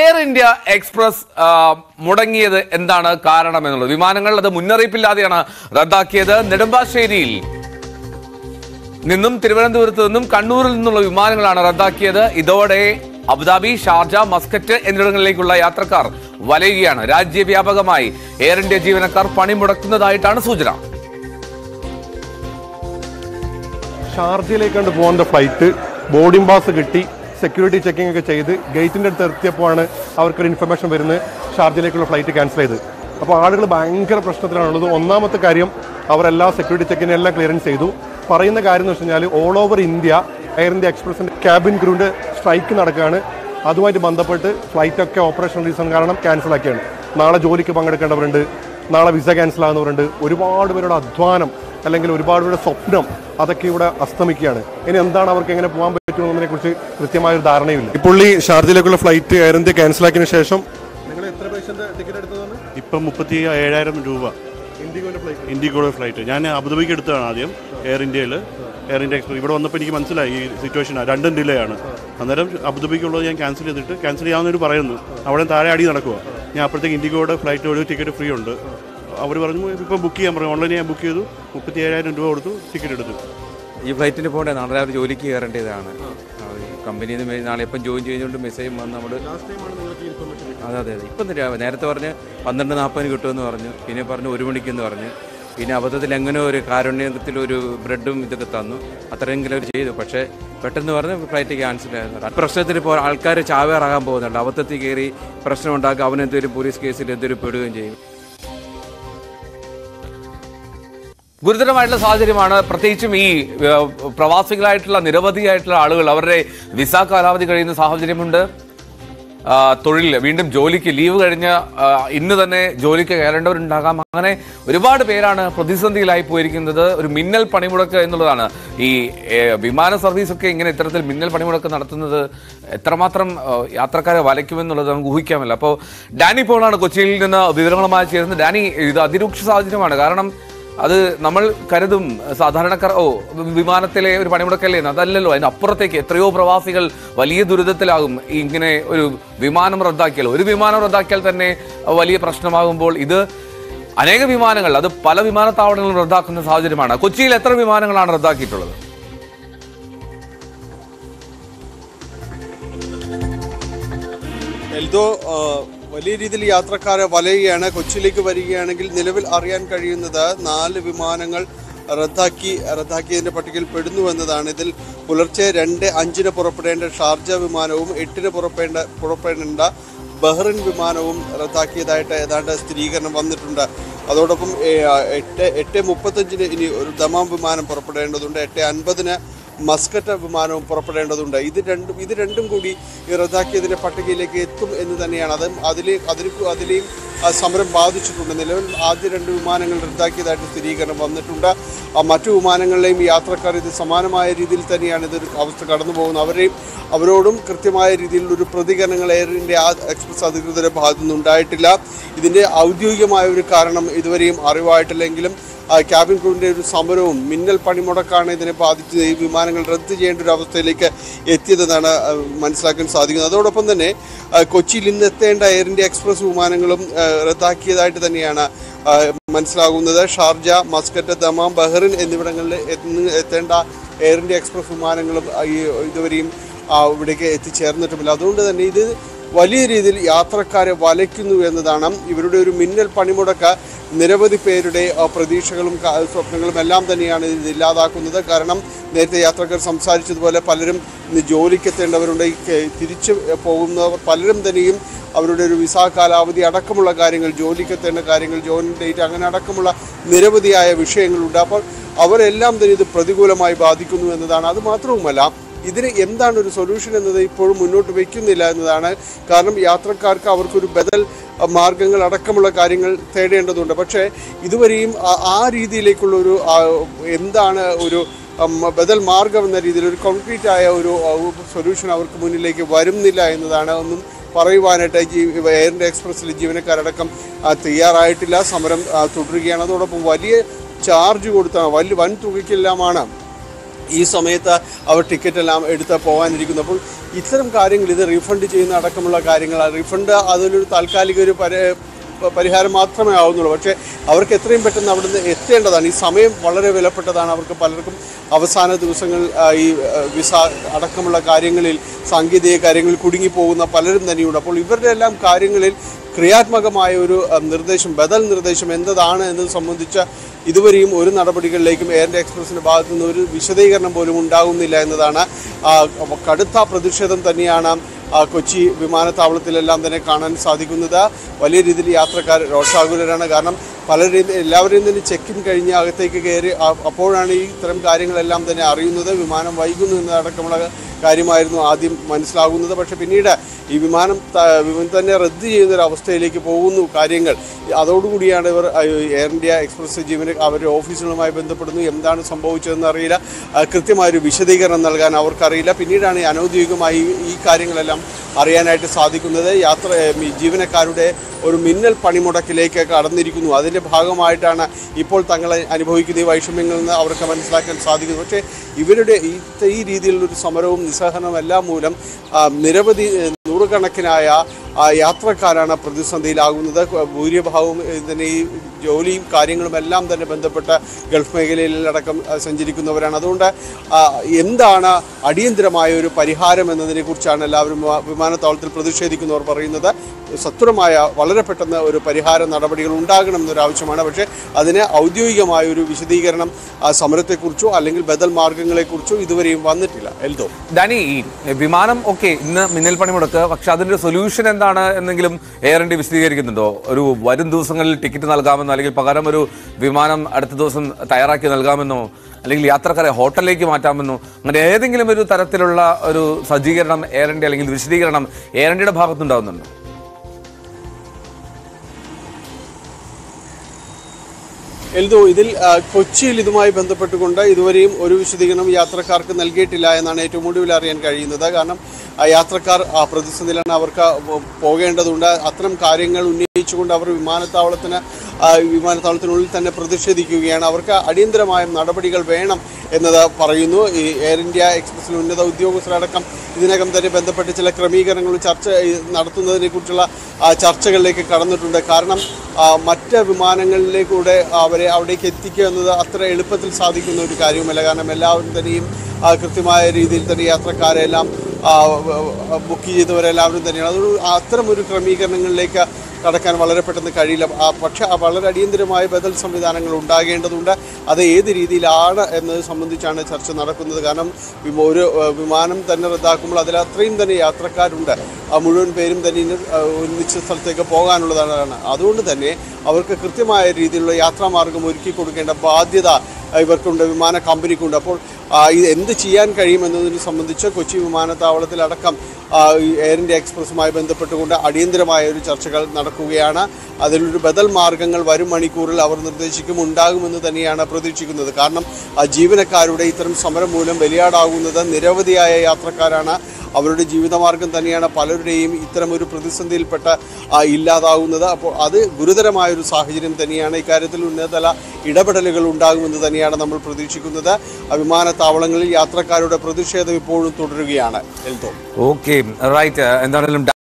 Air India express ആ, മുടങ്ങിയത് എന്താണ് കാരണം എന്നുള്ളത് വിമാനങ്ങൾ അത് മുന്നറിയിപ്പില്ലാതെയാണ് റദ്ദാക്കിയത് നെടുമ്പാശ്ശേരിയിൽ നിന്നും തിരുവനന്തപുരത്ത് നിന്നും കണ്ണൂരിൽ നിന്നുള്ള വിമാനങ്ങളാണ് റദ്ദാക്കിയത് ഇതോടെ അബുദാബി ഷാർജ മസ്കറ്റ് എന്നിവിടങ്ങളിലേക്കുള്ള യാത്രക്കാർ വലയുകയാണ് രാജ്യവ്യാപകമായി എയർ ഇന്ത്യ ജീവനക്കാർ പണിമുടക്കുന്നതായിട്ടാണ് സൂചന ഷാർജയിലേക്കാണ്ട് പോകേണ്ട ഫ്ലൈറ്റ് ബോർഡിംഗ് പാസ് കിട്ടി സെക്യൂരിറ്റി ചെക്കിംഗ് ഒക്കെ ചെയ്ത് ഗേറ്റിന്റെ അടുത്ത് എത്തിയപ്പോഴാണ് അവർക്കൊരു ഇൻഫർമേഷൻ വരുന്നത് ഷാർജയിലേക്കുള്ള ഫ്ലൈറ്റ് ക്യാൻസൽ ചെയ്ത് അപ്പോൾ ആളുകൾ ഭയങ്കര പ്രശ്നത്തിലാണുള്ളത് ഒന്നാമത്തെ കാര്യം അവരെല്ലാ സെക്യൂരിറ്റി ചെക്കിനെ എല്ലാം ക്ലിയറൻസ് ചെയ്തു പറയുന്ന കാര്യം എന്ന് വെച്ച് കഴിഞ്ഞാൽ all over India Air India എക്സ്പ്രസിന്റെ ക്യാബിൻ ക്രൂവിന്റെ സ്ട്രൈക്ക് നടക്കുകയാണ് അതുമായിട്ട് ബന്ധപ്പെട്ട് ഫ്ലൈറ്റ് ഒക്കെ ഓപ്പറേഷൻ റീസൺ കാരണം ക്യാൻസൽ ആക്കിയാണ് നാളെ ജോലിക്ക് പങ്കെടുക്കേണ്ടവരുണ്ട് നാളെ വിസ ക്യാൻസൽ ആകുന്നവരുണ്ട് ഒരുപാട് പേരുടെ അധ്വാനം അല്ലെങ്കിൽ ഒരുപാട് പേരുടെ സ്വപ്നം അതൊക്കെ ഇവിടെ അസ്തമിക്കുകയാണ് ഇനി എന്താണ് അവർക്ക് എങ്ങനെ പോകാൻ പറ്റുമെന്നതിനെ കുറിച്ച് കൃത്യമായ ഒരു ധാരണയില്ല ഇപ്പോൾ ഈ ഷാർജയിലേക്കുള്ള ഫ്ലൈറ്റ് എയർ ഇന്ത്യ ക്യാൻസൽ ആക്കിയതിനു ശേഷം നിങ്ങൾ എത്ര പൈസന്റെ ടിക്കറ്റ് എടുത്തതാണ് ഇപ്പം മുപ്പത്തി ഏഴായിരം രൂപ ഇൻഡിഗോന്റെ ഫ്ലൈറ്റ് ഇൻഡിഗോയുടെ ഫ്ലൈറ്റ് ഞാൻ അബുദാബിക്ക് എടുത്തതാണ് ആദ്യം എയർ ഇന്ത്യയിൽ എയർ ഇന്ത്യ എക്സ്പ്രസ് ഇവിടെ വന്നപ്പോൾ എനിക്ക് മനസ്സിലായി ഈ സിറ്റുവേഷൻ രണ്ടും ഡിലേ ആണ് അന്നേരം അബുദാബിക്കുള്ളത് ഞാൻ ക്യാൻസൽ ചെയ്തിട്ട് ക്യാൻസൽ ചെയ്യാമെന്നൊരു പറയുന്നു അവിടെ താഴെ അടി നടക്കുക ഞാൻ അപ്പോഴത്തേക്ക് ഇൻഡിഗോയുടെ ഫ്ലൈറ്റ് ഒരു ടിക്കറ്റ് ഫ്രീ ഉണ്ട് അവർ പറഞ്ഞു ഇപ്പോൾ ബുക്ക് ചെയ്യാൻ പറഞ്ഞു ഓൺലൈനിൽ ഞാൻ ബുക്ക് ചെയ്തു മുപ്പത്തി ഏഴായിരം രൂപ കൊടുത്തു ടിക്കറ്റ് എടുത്തു ഈ ഫ്ലൈറ്റിന് പോകണ്ടേ നാളെ രാവിലെ ജോലിക്ക് കയറേണ്ടതാണ് കമ്പനിയിൽ നിന്ന് നാളെ എപ്പം ജോയിൻ ചെയ്യുന്നതുകൊണ്ട് മെസ്സേജ് വന്ന് നമ്മൾ അതെ അതെ അതെ ഇപ്പം തരാം നേരത്തെ പറഞ്ഞ് പന്ത്രണ്ട് നാൽപ്പതിന് കിട്ടുമെന്ന് പറഞ്ഞു പിന്നെ പറഞ്ഞു ഒരു മണിക്കെന്ന് പറഞ്ഞു പിന്നെ അബദ്ധത്തിൽ എങ്ങനെ ഒരു കാരുണ്യത്തിൽ ഒരു ബ്രെഡും ഇതൊക്കെ തന്നു അത്രയെങ്കിലും അവർ ചെയ്തു പക്ഷേ പെട്ടെന്ന് പറഞ്ഞ് ഫ്ലൈറ്റ് ക്യാൻസൽ ആയിരുന്നു പ്രശ്നത്തിൽ ഇപ്പോൾ ആൾക്കാർ ചാവേറാകാൻ പോകുന്നുണ്ട് അബദ്ധത്തിൽ കയറി പ്രശ്നം ഉണ്ടാക്കുക അവനെന്തെങ്കിലും പോലീസ് കേസിൽ എന്തെങ്കിലും പെടുകയും ചെയ്യും ഗുരുതരമായിട്ടുള്ള സാഹചര്യമാണ് പ്രത്യേകിച്ചും ഈ ഏഹ്, പ്രവാസികളായിട്ടുള്ള നിരവധിയായിട്ടുള്ള ആളുകൾ അവരുടെ വിസ കാലാവധി കഴിയുന്ന സാഹചര്യമുണ്ട് ആ, തൊഴിൽ വീണ്ടും ജോലിക്ക് ലീവ് കഴിഞ്ഞ് ആ, ഇന്ന് തന്നെ ജോലിക്ക് കയറേണ്ടവരുണ്ടാകാം അങ്ങനെ ഒരുപാട് പേരാണ് പ്രതിസന്ധിയിലായി പോയിരിക്കുന്നത് ഒരു മിന്നൽ പണിമുടക്ക് എന്നുള്ളതാണ് ഈ ഏഹ്, വിമാന സർവീസ് ഒക്കെ ഇങ്ങനെ ഇത്തരത്തിൽ മിന്നൽ പണിമുടക്ക് നടത്തുന്നത് എത്രമാത്രം ആ, യാത്രക്കാരെ വലയ്ക്കുമെന്നുള്ളത് നമുക്ക് ഊഹിക്കാമല്ലോ അപ്പോൾ ഡാനി പോളാണ് കൊച്ചിയിൽ നിന്ന് വിവരങ്ങളുമായി ചേരുന്നത് ഡാനി ഇത് അതിരൂക്ഷ സാഹചര്യമാണ് കാരണം അത് നമ്മൾ കരുതും സാധാരണക്കാർ ഓ വിമാനത്തിലെ ഒരു പണിമുടക്കല്ലേ എന്ന്. അതല്ലല്ലോ അതിന് അപ്പുറത്തേക്ക് എത്രയോ പ്രവാസികൾ വലിയ ദുരിതത്തിലാകും ഈ ഇങ്ങനെ ഒരു വിമാനം റദ്ദാക്കിയാൽ ഒരു വിമാനം റദ്ദാക്കിയാൽ തന്നെ വലിയ പ്രശ്നമാകുമ്പോൾ ഇത് അനേക വിമാനങ്ങൾ അത് പല വിമാനത്താവളങ്ങളും റദ്ദാക്കുന്ന സാഹചര്യമാണ് കൊച്ചിയിൽ എത്ര വിമാനങ്ങളാണ് റദ്ദാക്കിയിട്ടുള്ളത് എൽദോ ആ, വലിയ രീതിയിൽ യാത്രക്കാരെ വലയുകയാണ് കൊച്ചിയിലേക്ക് വരികയാണെങ്കിൽ നിലവിൽ അറിയാൻ കഴിയുന്നത് നാല് വിമാനങ്ങൾ റദ്ദാക്കി റദ്ദാക്കിയതിന്റെ പട്ടികയിൽ പെടുന്നു എന്നതാണ് ഇതിൽ പുലർച്ചെ രണ്ട് അഞ്ചിന് പുറപ്പെടേണ്ട ഷാർജ വിമാനവും എട്ടിന് പുറപ്പെടേണ്ട പുറപ്പെടേണ്ട ബഹ്റിൻ വിമാനവും റദ്ദാക്കിയതായിട്ട് ഏതാണ്ട് സ്ഥിരീകരണം വന്നിട്ടുണ്ട് അതോടൊപ്പം ഏ, എട്ട് എട്ട് മുപ്പത്തഞ്ചിന് ഇനി ഒരു ദമാം വിമാനം പുറപ്പെടേണ്ടതുണ്ട് എട്ട് അൻപതിന് മസ്കറ്റ് വിമാനവും പുറപ്പെടേണ്ടതുണ്ട് ഇത് രണ്ടും ഇത് രണ്ടും കൂടി ഈ റദ്ദാക്കിയതിന്റെ പട്ടികയിലേക്ക് എത്തും എന്ന് തന്നെയാണ് അത് അതിലെ അതിൽ അതിലെയും ആ സമരം ബാധിച്ചിട്ടുണ്ട് നിലവിൽ ആദ്യ രണ്ട് വിമാനങ്ങൾ റദ്ദാക്കിയതായിട്ട് സ്ഥിരീകരണം വന്നിട്ടുണ്ട് ആ മറ്റു വിമാനങ്ങളിലെയും യാത്രക്കാർ ഇത് സമാനമായ രീതിയിൽ തന്നെയാണ് ഇതൊരു അവസ്ഥ കടന്നു പോകുന്നത് അവരെയും അവരോടും കൃത്യമായ രീതിയിലുള്ള ഒരു പ്രതികരണങ്ങൾ എയർ ഇന്ത്യ ആ എക്സ്പ്രസ് അധികൃതരുടെ ഭാഗത്തു നിന്നുണ്ടായിട്ടില്ല ഇതിന്റെ ഔദ്യോഗികമായ ഒരു കാരണം ഇതുവരെയും അറിവായിട്ടില്ലെങ്കിലും ആ, ക്യാബിൻ ക്രൂവിൻ്റെ ഒരു സമരവും മിന്നൽ പണിമുടക്കാണ് ഇതിനെ ബാധിച്ചത് ഈ വിമാനങ്ങൾ റദ്ദ് ചെയ്യേണ്ട ഒരു അവസ്ഥയിലേക്ക് എത്തിയതെന്നാണ് ആ, മനസ്സിലാക്കാൻ സാധിക്കുന്നത് അതോടൊപ്പം തന്നെ ആ, കൊച്ചിയിൽ ഇന്ന് എത്തേണ്ട എയർ ഇന്ത്യ എക്സ്പ്രസ് വിമാനങ്ങളും ആ, റദ്ദാക്കിയതായിട്ട് തന്നെയാണ് ആ, മനസ്സിലാകുന്നത് ഷാർജ മസ്കറ്റ് ദമാം ബഹ്റിൻ എന്നിവിടങ്ങളിൽ എത്തുന്ന- എത്തേണ്ട എയർ ഇന്ത്യ എക്സ്പ്രസ് വിമാനങ്ങളും ആ, ഈ ഇതുവരെയും ആ, ഇവിടേക്ക് എത്തിച്ചേർന്നിട്ടുമില്ല അതുകൊണ്ട് തന്നെ ഇത് വലിയ രീതിയിൽ യാത്രക്കാരെ വലയ്ക്കുന്നു എന്നതാണ് ഇവരുടെ ഒരു മിന്നൽ പണിമുടക്ക് നിരവധി പേരുടെ ആ, പ്രതീക്ഷകളും ക- സ്വപ്നങ്ങളും എല്ലാം തന്നെയാണ് ഇത് ഇല്ലാതാക്കുന്നത് കാരണം നേരത്തെ യാത്രക്കാർ സംസാരിച്ചതുപോലെ പലരും ഇന്ന് ജോലിക്ക് എത്തേണ്ടവരുണ്ട് ഈ കെ- തിരിച്ചു പോകുന്നവർ പലരും തന്നെയും അവരുടെ ഒരു വിസ കാലാവധി അടക്കമുള്ള കാര്യങ്ങൾ ജോലിക്ക് എത്തേണ്ട കാര്യങ്ങൾ ജോയിൻ ഡേറ്റ് അങ്ങനെ അടക്കമുള്ള നിരവധിയായ വിഷയങ്ങളുണ്ട് അപ്പോൾ അവരെല്ലാം തന്നെ ഇത് പ്രതികൂലമായി ബാധിക്കുന്നു എന്നതാണ് അത് മാത്രവുമല്ല ഇതിന് എന്താണ് ഒരു സൊല്യൂഷൻ എന്നത് ഇപ്പോഴും മുന്നോട്ട് വയ്ക്കുന്നില്ല എന്നതാണ് കാരണം യാത്രക്കാർക്ക് അവർക്കൊരു ബദൽ അഹ്, മാർഗങ്ങൾ അടക്കമുള്ള കാര്യങ്ങൾ തേടേണ്ടതുണ്ട് പക്ഷേ ഇതുവരെയും ആ- ആ രീതിയിലേക്കുള്ള ഒരു ആ, എന്താണ് ഒരു ഉം, ബദൽ മാർഗം എന്ന രീതിയിൽ ഒരു കോൺക്രീറ്റ് ആയ ഒരു സൊല്യൂഷൻ അവർക്ക് മുന്നിലേക്ക് വരുന്നില്ല എന്നതാണ് ഒന്നും പറയുവാനായിട്ട് ജീ എയർ ഇന്ത്യ എക്സ്പ്രസ്സിലെ ജീവനക്കാരടക്കം ആ, തയ്യാറായിട്ടില്ല സമരം ആ, തുടരുകയാണ് അതോടൊപ്പം വലിയ ചാർജ് കൊടുത്താണ് വലിയ വൻ തുകയ്ക്കെല്ലാമാണ് ഈ സമയത്ത് അവർ ടിക്കറ്റ് എല്ലാം എടുത്ത് പോകാനിരിക്കുന്നു അപ്പോൾ ഇത്തരം കാര്യങ്ങൾ ഇത് റീഫണ്ട് ചെയ്യുന്ന അടക്കമുള്ള കാര്യങ്ങൾ റീഫണ്ട് അതിലൊരു താൽക്കാലിക ഒരു പരി പ- പരിഹാരം മാത്രമേ ആവുന്നുള്ളൂ പക്ഷേ അവർക്ക് എത്രയും പെട്ടെന്ന് അവിടുന്ന് എത്തേണ്ടതാണ് ഈ സമയം വളരെ വിലപ്പെട്ടതാണ് അവർക്ക് പലർക്കും അവസാന ദിവസങ്ങൾ ആ, ഈ ആ, വിസ അടക്കമുള്ള കാര്യങ്ങളിൽ സാങ്കേതിക കാര്യങ്ങളിൽ കുടുങ്ങിപ്പോകുന്ന പലരും തന്നെയുണ്ട് അപ്പോൾ ഇവരുടെ എല്ലാം കാര്യങ്ങളിൽ ക്രിയാത്മകമായ ഒരു ആ, നിർദ്ദേശം ബദൽ നിർദ്ദേശം എന്താണ് എന്നത് സംബന്ധിച്ച ഇതുവരെയും ഒരു നടപടികളിലേക്കും എയർ ഇന്ത്യ എക്സ്പ്രസിന്റെ ഭാഗത്തു നിന്ന് ഒരു വിശദീകരണം പോലും ഉണ്ടാകുന്നില്ല എന്നതാണ് ആ, കടുത്ത പ്രതിഷേധം തന്നെയാണ് ആ, കൊച്ചി വിമാനത്താവളത്തിലെല്ലാം തന്നെ കാണാൻ സാധിക്കുന്നത് വലിയ രീതിയിൽ യാത്രക്കാർ രോഷാകുലരാണ് കാരണം പലരെയും എല്ലാവരെയും തന്നെ ചെക്ക് ഇൻ കഴിഞ്ഞ് അകത്തേക്ക് കയറി ആ- അപ്പോഴാണ് ഈ ഇത്തരം കാര്യങ്ങളെല്ലാം തന്നെ അറിയുന്നത് വിമാനം വൈകുന്നു എന്നതടക്കമുള്ള കാര്യമായിരുന്നു ആദ്യം മനസ്സിലാകുന്നത് പക്ഷെ പിന്നീട് ഈ വിമാനം ത- വിമാനം തന്നെ റദ്ദ് ചെയ്യുന്ന ഒരു അവസ്ഥയിലേക്ക് പോകുന്നു കാര്യങ്ങൾ അതോടുകൂടിയാണ് ഇവർ ആ, എയർ ഇന്ത്യ എക്സ്പ്രസ് ജീവന അവരുടെ ഓഫീസുകളുമായി ബന്ധപ്പെടുന്നു എന്താണ് സംഭവിച്ചതെന്ന് അറിയില്ല ആ, കൃത്യമായൊരു വിശദീകരണം നൽകാൻ അവർക്കറിയില്ല പിന്നീടാണ് ഈ അനൗദ്യോഗികമായി ഈ കാര്യങ്ങളെല്ലാം അറിയാനായിട്ട് സാധിക്കുന്നത് യാത്ര ഈ ജീവനക്കാരുടെ ഒരു മിന്നൽ പണിമുടക്കിലേക്ക് കടന്നിരിക്കുന്നു അതിൻ്റെ ഭാഗമായിട്ടാണ് ഇപ്പോൾ തങ്ങൾ അനുഭവിക്കുന്ന ഈ വൈഷമ്യങ്ങളിൽ നിന്ന് അവർക്ക് മനസ്സിലാക്കാൻ സാധിക്കുന്നത് പക്ഷേ ഇവരുടെ ഈ ഈ രീതിയിലുള്ള ഒരു സമരവും നിസ്സഹനവും എല്ലാം മൂലം ആ, നിരവധി ഏഹ്, നൂറുകണക്കിനായ ആ, യാത്രക്കാരാണ് പ്രതിസന്ധിയിലാകുന്നത് ഭൂരിഭാഗവും ഇതിന് ഈ ജോലിയും കാര്യങ്ങളും എല്ലാം തന്നെ ബന്ധപ്പെട്ട ഗൾഫ് മേഖലയിലടക്കം ആ, സഞ്ചരിക്കുന്നവരാണ് അതുകൊണ്ട് ആ, എന്താണ് അടിയന്തരമായ ഒരു പരിഹാരം എന്നതിനെ കുറിച്ചാണ് എല്ലാവരും വിമാ- വിമാനത്താവളത്തിൽ പ്രതിഷേധിക്കുന്നവർ പറയുന്നത് സത്വരമായ വളരെ പെട്ടെന്ന് ഒരു പരിഹാര നടപടികൾ ഉണ്ടാകണം എന്നൊരു ആവശ്യമാണ് പക്ഷേ അതിന് ഔദ്യോഗികമായ ഒരു വിശദീകരണം ആ, സമരത്തെക്കുറിച്ചോ അല്ലെങ്കിൽ ബദൽ മാർഗങ്ങളെക്കുറിച്ചോ ഇതുവരെയും വന്നിട്ടില്ല എൽദോ ഡാനി ഈ വിമാനം ഓക്കെ ഇന്ന് മിന്നൽ പണി മുടക്ക് പക്ഷെ അതിന്റെ സൊല്യൂഷൻ എന്താണ് എന്നെങ്കിലും എയർ ഇന്ത്യ വിശദീകരിക്കുന്നുണ്ടോ ഒരു വരും ദിവസങ്ങളിൽ ടിക്കറ്റ് നൽകാമെന്നോ അല്ലെങ്കിൽ പകരം ഒരു വിമാനം അടുത്ത ദിവസം തയ്യാറാക്കി നൽകാമെന്നോ അല്ലെങ്കിൽ യാത്രക്കാരെ ഹോട്ടലിലേക്ക് മാറ്റാമെന്നോ അങ്ങനെ ഏതെങ്കിലും ഒരു തരത്തിലുള്ള ഒരു സജ്ജീകരണം എയർ ഇന്ത്യ അല്ലെങ്കിൽ വിശദീകരണം എയർ ഇന്ത്യയുടെ ഭാഗത്തുണ്ടാവുന്നുണ്ടോ എൽദോ ഇതിൽ ആ, കൊച്ചിയിൽ ഇതുമായി ബന്ധപ്പെട്ടുകൊണ്ട് ഇതുവരെയും ഒരു വിശദീകരണം യാത്രക്കാർക്ക് നൽകിയിട്ടില്ല എന്നാണ് ഏറ്റവും ഒടുവിൽ അറിയാൻ കഴിയുന്നത് കാരണം ആ, യാത്രക്കാർ ആ, പ്രതിസന്ധിയിലാണ് അവർക്ക് പോ- പോകേണ്ടതുണ്ട് അത്തരം കാര്യങ്ങൾ ഉന്നയിച്ചുകൊണ്ട് അവർ വിമാനത്താവളത്തിന് ആ, വിമാനത്താവളത്തിനുള്ളിൽ തന്നെ പ്രതിഷേധിക്കുകയാണ് അവർക്ക് അടിയന്തരമായ നടപടികൾ വേണം എന്നത് പറയുന്നു ഈ എയർ ഇന്ത്യ എക്സ്പ്രസിൽ ഉന്നത ഉദ്യോഗസ്ഥരടക്കം ഇതിനകം തന്നെ ബന്ധപ്പെട്ട് ചില ക്രമീകരണങ്ങളും ചർച്ച ഈ നടത്തുന്നതിനെ കുറിച്ചുള്ള ചർച്ചകളിലേക്ക് കടന്നിട്ടുണ്ട് കാരണം ആ, മറ്റ് വിമാനങ്ങളിലേക്കൂടെ അവരെ അവിടേക്ക് എത്തിക്കുക എന്നത് അത്ര എളുപ്പത്തിൽ സാധിക്കുന്ന ഒരു കാര്യവുമല്ല കാരണം എല്ലാവരും തന്നെയും ആ, കൃത്യമായ രീതിയിൽ തന്നെ യാത്രക്കാരെ എല്ലാം ആ, ബുക്ക് ചെയ്തവരെല്ലാവരും തന്നെയാണ് അതൊരു അത്തരം ഒരു ക്രമീകരണങ്ങളിലേക്ക് കടക്കാൻ വളരെ പെട്ടെന്ന് കഴിയില്ല ആ, പക്ഷേ ആ വളരെ അടിയന്തരമായ ബദൽ സംവിധാനങ്ങൾ ഉണ്ടാകേണ്ടതുണ്ട് അത് ഏത് രീതിയിലാണ് എന്നത് സംബന്ധിച്ചാണ് ചർച്ച നടക്കുന്നത് കാരണം വിമ- ഒരു ആ, വിമാനം തന്നെ റദ്ദാക്കുമ്പോൾ അതിൽ അത്രയും തന്നെ യാത്രക്കാരുണ്ട് ആ മുഴുവൻ പേരും തന്നെ ഇനി, ആ, ഒരു നിശ്ചിത സ്ഥലത്തേക്ക് പോകാനുള്ളതാണ് അതുകൊണ്ട് തന്നെ അവർക്ക് കൃത്യമായ രീതിയിലുള്ള യാത്രാമാർഗം ഒരുക്കി കൊടുക്കേണ്ട ബാധ്യത ഇവർക്കുണ്ട് വിമാന കമ്പനിക്കുണ്ട് അപ്പോൾ ആ, ഇത് എന്ത് ചെയ്യാൻ കഴിയുമെന്നതിനെ സംബന്ധിച്ച് കൊച്ചി വിമാനത്താവളത്തിലടക്കം ആ, ഈ എയർ ഇന്ത്യ എക്സ്പ്രസുമായി ബന്ധപ്പെട്ടുകൊണ്ട് അടിയന്തരമായ ഒരു ചർച്ചകൾ നടക്കുകയാണ് അതിലൊരു ബദൽ മാർഗങ്ങൾ വരും മണിക്കൂറിൽ അവർ നിർദ്ദേശിക്കും ഉണ്ടാകുമെന്ന് തന്നെയാണ് പ്രതീക്ഷിക്കുന്നത് കാരണം ആ ജീവനക്കാരുടെ ഇത്തരം സമരം മൂലം ബലിയാടാകുന്നത് നിരവധിയായ യാത്രക്കാരാണ് അവരുടെ ജീവിതമാർഗം തന്നെയാണ് പലരുടെയും ഇത്തരം ഒരു പ്രതിസന്ധിയിൽപ്പെട്ട ആ, ഇല്ലാതാകുന്നത് അപ്പോൾ അത് ഗുരുതരമായ ഒരു സാഹചര്യം തന്നെയാണ് ഇക്കാര്യത്തിൽ ഉന്നതതല ഇടപെടലുകൾ ഉണ്ടാകുമെന്ന് തന്നെയാണ് നമ്മൾ പ്രതീക്ഷിക്കുന്നത് ആ, വിമാനത്താവളങ്ങളിൽ യാത്രക്കാരുടെ പ്രതിഷേധം ഇപ്പോഴും തുടരുകയാണ് എൽതോ ഓക്കെ റൈറ്റ് എന്താണെങ്കിലും